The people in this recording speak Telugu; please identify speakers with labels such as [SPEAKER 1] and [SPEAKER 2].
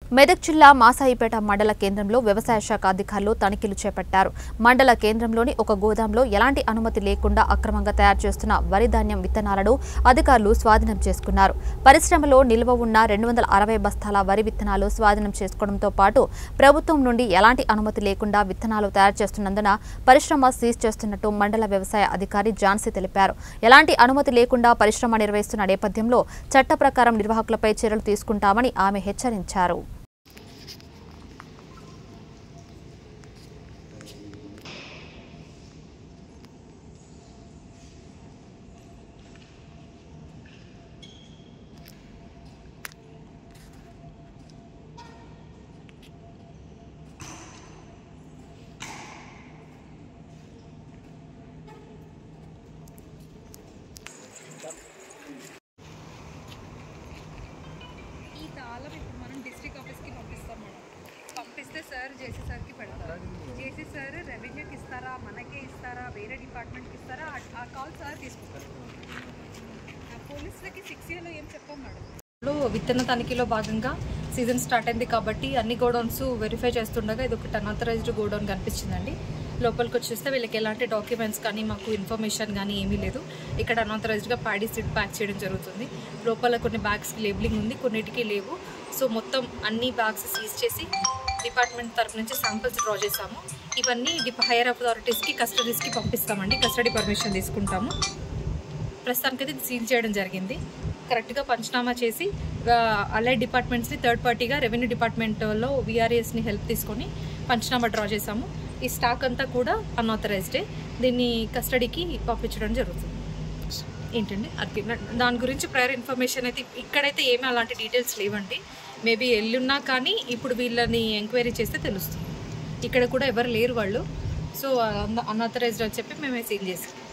[SPEAKER 1] మెదక్ జిల్లా మాసాయిపేట మండల కేంద్రంలో వ్యవసాయ శాఖ అధికారులు తనిఖీలు చేపట్టారు మండల కేంద్రంలోని ఒక గోదాంలో ఎలాంటి అనుమతి లేకుండా అక్రమంగా తయారు చేస్తున్న వరి ధాన్యం విత్తనాలను అధికారులు స్వాధీనం చేసుకున్నారు పరిశ్రమలో నిల్వ ఉన్న రెండు వందల అరవై బస్తాల వరి విత్తనాలు స్వాధీనం చేసుకోవడంతో పాటు ప్రభుత్వం నుండి ఎలాంటి అనుమతి లేకుండా విత్తనాలు తయారు చేస్తున్నందున పరిశ్రమ సీజ్ చేస్తున్నట్టు మండల వ్యవసాయ అధికారి ఝాన్సీ తెలిపారు ఎలాంటి అనుమతి లేకుండా పరిశ్రమ నిర్వహిస్తున్న నేపథ్యంలో చట్ట ప్రకారం నిర్వాహకులపై చర్యలు తీసుకుంటామని ఆమె హెచ్చరించారు
[SPEAKER 2] ఈ తాళం ఇప్పుడు మనం డిస్ట్రిక్ట్ ఆఫీస్కి పంపిస్తాం మేడం పంపిస్తే సార్ జేసీ సార్కి పెడతారు జేసీ సార్ రెవెన్యూకి ఇస్తారా మనకే ఇస్తారా వేరే డిపార్ట్మెంట్కి ఇస్తారా ఆ- ఆ కాల్ సార్ తీసుకుంటారు ఆ పోలీసులకి సిక్స్ ఇయర్లో ఏం చెప్పాం మేడం
[SPEAKER 3] లో విత్తన తనిఖీలో భాగంగా సీజన్ స్టార్ట్ అయింది కాబట్టి అన్ని గోడౌన్స్ వెరిఫై చేస్తుండగా ఇది ఒకటి అనాథరైజ్డ్ గోడౌన్ కనిపించిందండి లోపలికి వచ్చేస్తే వీళ్ళకి ఎలాంటి డాక్యుమెంట్స్ కానీ మాకు ఇన్ఫర్మేషన్ కానీ ఏమీ లేదు ఇక్కడ అనాథరైజ్డ్గా ప్యాడీ సీడ్ ప్యాక్ చేయడం జరుగుతుంది లోపల కొన్ని బ్యాగ్స్కి లేబులింగ్ ఉంది కొన్నిటికి లేవు సో మొత్తం అన్ని బ్యాగ్స్ సీజ్ చేసి డిపార్ట్మెంట్ తరఫు నుంచి శాంపిల్స్ డ్రా చేసాము ఇవన్నీ డిప్ హైయర్ అథారిటీస్కి కస్టడీస్కి పంపిస్తామండి కస్టడీ పర్మిషన్ తీసుకుంటాము ప్రస్తుతానికైతే ఇది సీల్ చేయడం జరిగింది కరెక్ట్గా పంచనామా చేసి అలైడ్ డిపార్ట్మెంట్స్ని థర్డ్ పార్టీగా రెవెన్యూ డిపార్ట్మెంట్లో విఆర్ఏస్ని హెల్ప్ తీసుకొని పంచనామా డ్రా చేసాము ఈ స్టాక్ అంతా కూడా అన్ఆథరైజ్డే దీన్ని కస్టడీకి పంపించడం జరుగుతుంది ఏంటండి అది దాని గురించి ప్రయర్ ఇన్ఫర్మేషన్ అయితే ఇక్కడైతే ఏమీ అలాంటి డీటెయిల్స్ లేవండి మేబీ ఎల్లున్నా కానీ ఇప్పుడు వీళ్ళని ఎంక్వైరీ చేస్తే తెలుస్తుంది ఇక్కడ కూడా ఎవరు లేరు వాళ్ళు సో అన్ఆథరైజ్డ్ అని చెప్పి మేమే సీల్ చేసాం